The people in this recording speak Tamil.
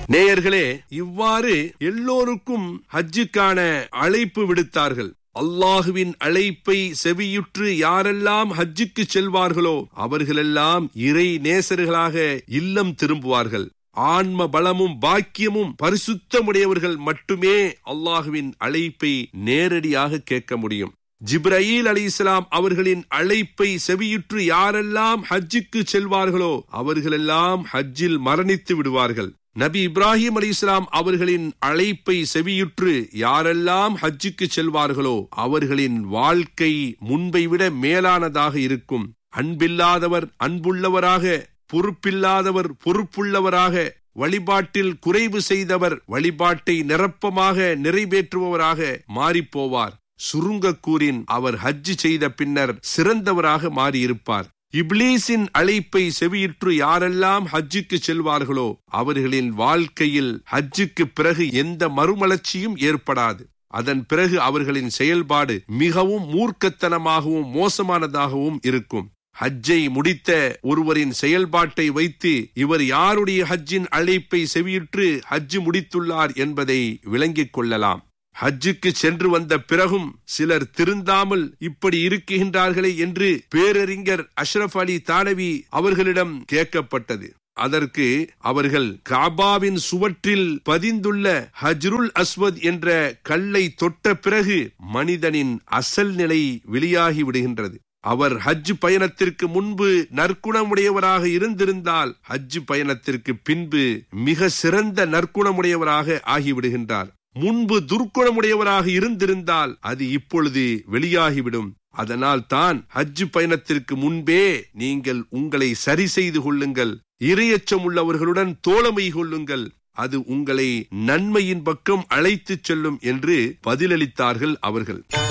நேயர்களே இவ்வாறு எல்லோருக்கும் ஹஜ்ஜுக்கான அழைப்பு விடுத்தார்கள் அல்லாஹுவின் அழைப்பை செவியுற்று யாரெல்லாம் ஹஜ்ஜுக்கு செல்வார்களோ அவர்களெல்லாம் இறை நேசர்களாக இல்லம் திரும்புவார்கள் ஆன்ம பலமும் பாக்கியமும் பரிசுத்தமுடையவர்கள் மட்டுமே அல்லாஹுவின் அழைப்பை நேரடியாக கேட்க முடியும் ஜிப்ரயீல் அலி இஸ்லாம் அவர்களின் அழைப்பை செவியுற்று யாரெல்லாம் ஹஜ்ஜுக்கு செல்வார்களோ அவர்களெல்லாம் ஹஜ்ஜில் மரணித்து விடுவார்கள் நபி இப்ராஹிம் அலி இஸ்லாம் அவர்களின் அழைப்பை செவியுற்று யாரெல்லாம் ஹஜ்ஜுக்கு செல்வார்களோ அவர்களின் வாழ்க்கை முன்பை விட மேலானதாக இருக்கும் அன்பில்லாதவர் அன்புள்ளவராக பொறுப்பில்லாதவர் பொறுப்புள்ளவராக வழிபாட்டில் குறைவு செய்தவர் வழிபாட்டை நிரப்பமாக நிறைவேற்றுபவராக மாறிப்போவார் சுருங்க கூறின் அவர் ஹஜ்ஜு செய்த பின்னர் சிறந்தவராக மாறியிருப்பார் இப்லீஸின் அழைப்பை செவியுற்று யாரெல்லாம் ஹஜ்ஜுக்கு செல்வார்களோ அவர்களின் வாழ்க்கையில் ஹஜ்ஜுக்கு பிறகு எந்த மறுமலர்ச்சியும் ஏற்படாது அதன் பிறகு அவர்களின் செயல்பாடு மிகவும் மூர்க்கத்தனமாகவும் மோசமானதாகவும் இருக்கும் ஹஜ்ஜை முடித்த ஒருவரின் செயல்பாட்டை வைத்து இவர் யாருடைய ஹஜ்ஜின் அழைப்பை செவியுற்று ஹஜ்ஜு முடித்துள்ளார் என்பதை விளங்கிக் கொள்ளலாம் ஹஜ்ஜுக்கு சென்று வந்த பிறகும் சிலர் திருந்தாமல் இப்படி இருக்குகின்றார்களே என்று பேரறிஞர் அஷ்ரப் அலி தானவி அவர்களிடம் கேட்கப்பட்டது அதற்கு அவர்கள் காபாவின் சுவற்றில் பதிந்துள்ள ஹஜ்ருல் அஸ்வத் என்ற கல்லை தொட்ட பிறகு மனிதனின் அசல் நிலை வெளியாகி விடுகின்றது அவர் ஹஜ் பயணத்திற்கு முன்பு நற்குணமுடையவராக இருந்திருந்தால் ஹஜ் பயணத்திற்கு பின்பு மிக சிறந்த நற்குணமுடையவராக ஆகிவிடுகின்றார் முன்பு துர்க்குணமுடையவராக இருந்திருந்தால் அது இப்பொழுது வெளியாகிவிடும் அதனால் தான் ஹஜ் பயணத்திற்கு முன்பே நீங்கள் உங்களை சரி செய்து கொள்ளுங்கள் இரையச்சம் உள்ளவர்களுடன் தோழமை கொள்ளுங்கள் அது உங்களை நன்மையின் பக்கம் அழைத்துச் செல்லும் என்று பதிலளித்தார்கள் அவர்கள்